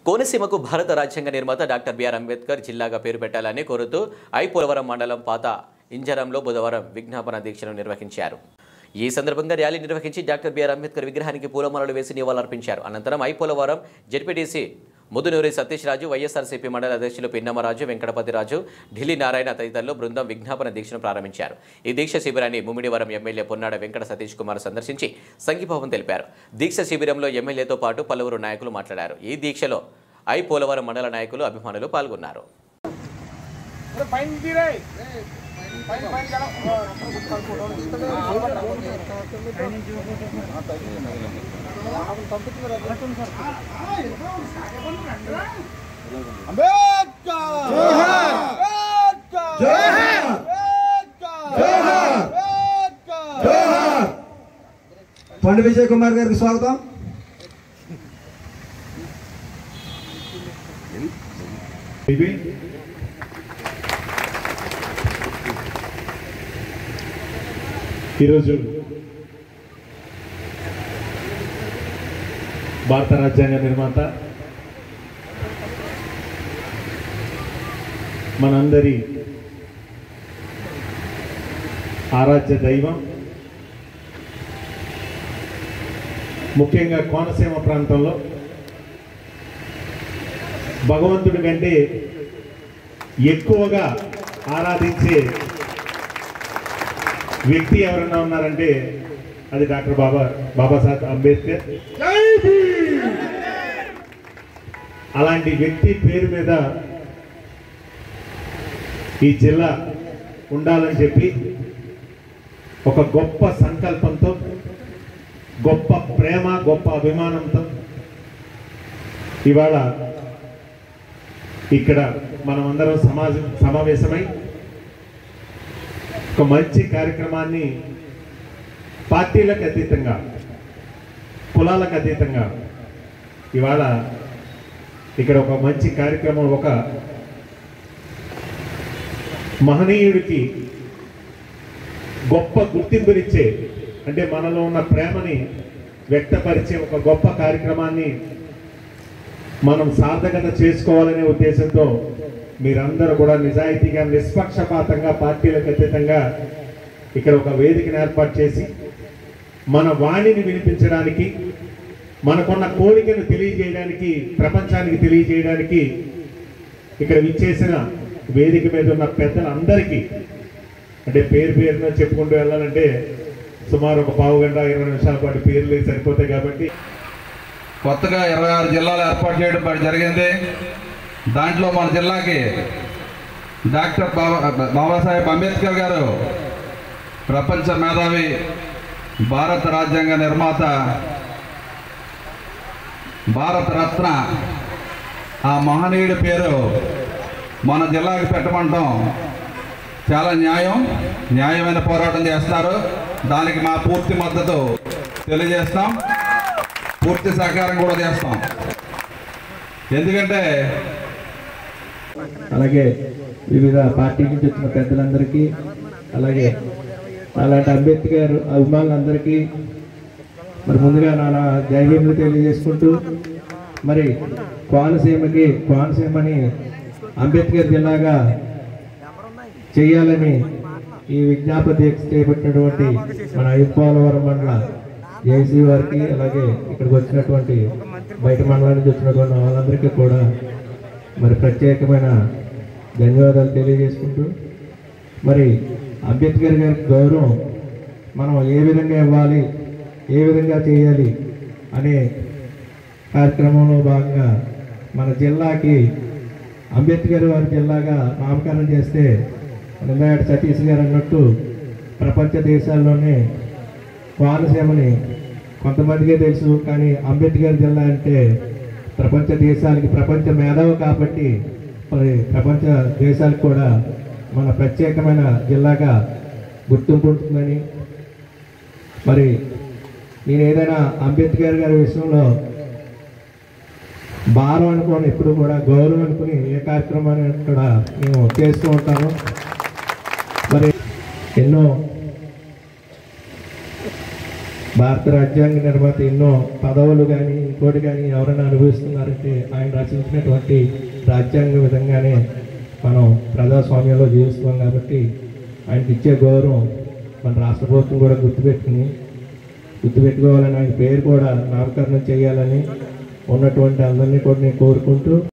కోనసీమకు భారత రాజ్యాంగ నిర్మాత డాక్టర్ బిఆర్ అంబేద్కర్ జిల్లాగా పేరు పెట్టాలని కోరుతూ ఐ పోలవరం మండలం పాత ఇంజరంలో బుధవారం విజ్ఞాపన దీక్షను నిర్వహించారు ఈ సందర్భంగా ర్యాలీ నిర్వహించి డాక్టర్ బిఆర్ అంబేద్కర్ విగ్రహానికి పూలమాలలు వేసి నివాళులర్పించారు అనంతరం ఐ పోలవరం జెడ్పీటీసీ ముదునూరి సతీష్ రాజు వైఎస్ఆర్సీపీ మండల అధ్యక్షులు పిన్నమరాజు వెంకటపతి రాజు ఢిల్లీ నారాయణ తదితరులు బృందం విజ్ఞాపన దీక్షను ప్రారంభించారు ఈ దీక్ష శిబిరాన్ని ముమ్మిడివరం ఎమ్మెల్యే పొన్నాడ వెంకట సతీష్ కుమార్ సందర్శించి సంఘీభావం తెలిపారు దీక్ష శిబిరంలో ఎమ్మెల్యేతో పాటు పలువురు నాయకులు మాట్లాడారు ఈ దీక్షలో ఐ పోలవరం మండల నాయకులు అభిమానులు పాల్గొన్నారు పండు విజయ్ కుమార్ గారికి స్వాగతం ఇవి ఈరోజు భారత రాజ్యాంగ నిర్మాత మనందరి ఆరాధ్య దైవం ముఖ్యంగా కోనసీమ ప్రాంతంలో భగవంతుడి కంటే ఎక్కువగా ఆరాధించే వ్యక్తి ఎవరైనా ఉన్నారంటే అది డాక్టర్ బాబా బాబాసాహెబ్ అంబేద్కర్ అలాంటి వ్యక్తి పేరు మీద ఈ జిల్లా ఉండాలని చెప్పి ఒక గొప్ప సంకల్పంతో గొప్ప ప్రేమ గొప్ప అభిమానంతో ఇవాళ ఇక్కడ మనమందరం సమాజం సమావేశమై ఒక మంచి కార్యక్రమాన్ని పార్టీలకు అతీతంగా కులాలకు అతీతంగా ఇవాళ ఇక్కడ ఒక మంచి కార్యక్రమం ఒక మహనీయుడికి గొప్ప గుర్తింపునిచ్చే అంటే మనలో ఉన్న ప్రేమని వ్యక్తపరిచే ఒక గొప్ప కార్యక్రమాన్ని మనం సార్థకత చేసుకోవాలనే ఉద్దేశంతో మీరందరూ కూడా నిజాయితీగా నిష్పక్షపాతంగా పార్టీలకు అతీతంగా ఇక్కడ ఒక వేదికను ఏర్పాటు చేసి మన వాణిని వినిపించడానికి మనకున్న కోరికను తెలియజేయడానికి ప్రపంచానికి తెలియజేయడానికి ఇక్కడ విచ్చేసిన వేదిక మీద ఉన్న పెద్దలందరికీ అంటే పేరు పేరున చెప్పుకుంటూ వెళ్ళాలంటే సుమారు ఒక పావు గంట ఇరవై నిమిషాల పాటు పేర్లు సరిపోతాయి కాబట్టి కొత్తగా ఇరవై ఆరు జిల్లాలు ఏర్పాటు చేయడం మరి జరిగింది దాంట్లో మన జిల్లాకి డాక్టర్ బాబా బాబాసాహెబ్ అంబేద్కర్ గారు ప్రపంచ మేధావి భారత రాజ్యాంగ నిర్మాత భారత రత్న ఆ మహనీయుడి పేరు మన జిల్లాకి పెట్టమంటాం చాలా న్యాయం న్యాయమైన పోరాటం చేస్తారు దానికి మా పూర్తి మద్దతు తెలియజేస్తాం పూర్తి సహకారం కూడా చేస్తాం ఎందుకంటే అలాగే వివిధ పార్టీ నుంచి వచ్చిన పెద్దలందరికీ అలాగే అలాంటి అంబేద్కర్ అభిమానులందరికీ మరి ముందుగా నా జైవీములు తెలియజేసుకుంటూ మరి కోనసీమకి కోనసీమని అంబేద్కర్ జిల్లాగా చేయాలని ఈ విజ్ఞాప దీక్ష చేపట్టినటువంటి మన ఐపోలవరం మండల జేసీ వారికి అలాగే ఇక్కడికి వచ్చినటువంటి బయట మండలం నుంచి వచ్చినటువంటి వాళ్ళందరికీ కూడా మరి ప్రత్యేకమైన ధన్యవాదాలు తెలియజేసుకుంటూ మరి అంబేద్కర్ గారి గౌరవం మనం ఏ విధంగా ఇవ్వాలి ఏ విధంగా చేయాలి అనే కార్యక్రమంలో భాగంగా మన జిల్లాకి అంబేద్కర్ వారి జిల్లాగా నామకరణం చేస్తే నిందాడ సతీష్ గారు అన్నట్టు ప్రపంచ దేశాల్లోనే కోనసీమని కొంతమందికే తెలుసు కానీ అంబేద్కర్ జిల్లా అంటే ప్రపంచ దేశాలకి ప్రపంచ మేధావి కాబట్టి మరి ప్రపంచ దేశాలకు కూడా మన ప్రత్యేకమైన జిల్లాగా గుర్తింపు ఉంటుందని మరి నేను ఏదైనా అంబేద్కర్ గారి విషయంలో భారం అనుకోని ఎప్పుడు కూడా గౌరవం అనుకుని ఏ కార్యక్రమాన్ని కూడా మేము చేస్తూ ఉంటాము మరి ఎన్నో భారత రాజ్యాంగ నిర్మాత ఎన్నో పదవులు కానీ ఇంకోటి కానీ ఎవరైనా అనుభవిస్తున్నారంటే ఆయన రచించినటువంటి రాజ్యాంగ విధంగానే మనం ప్రజాస్వామ్యంలో జీవిస్తున్నాం కాబట్టి ఆయనకి ఇచ్చే గౌరవం మన రాష్ట్ర ప్రభుత్వం కూడా గుర్తుపెట్టుకుని గుర్తుపెట్టుకోవాలని ఆయన పేరు కూడా నామకరణం చేయాలని ఉన్నటువంటి అందరినీ కూడా నేను కోరుకుంటూ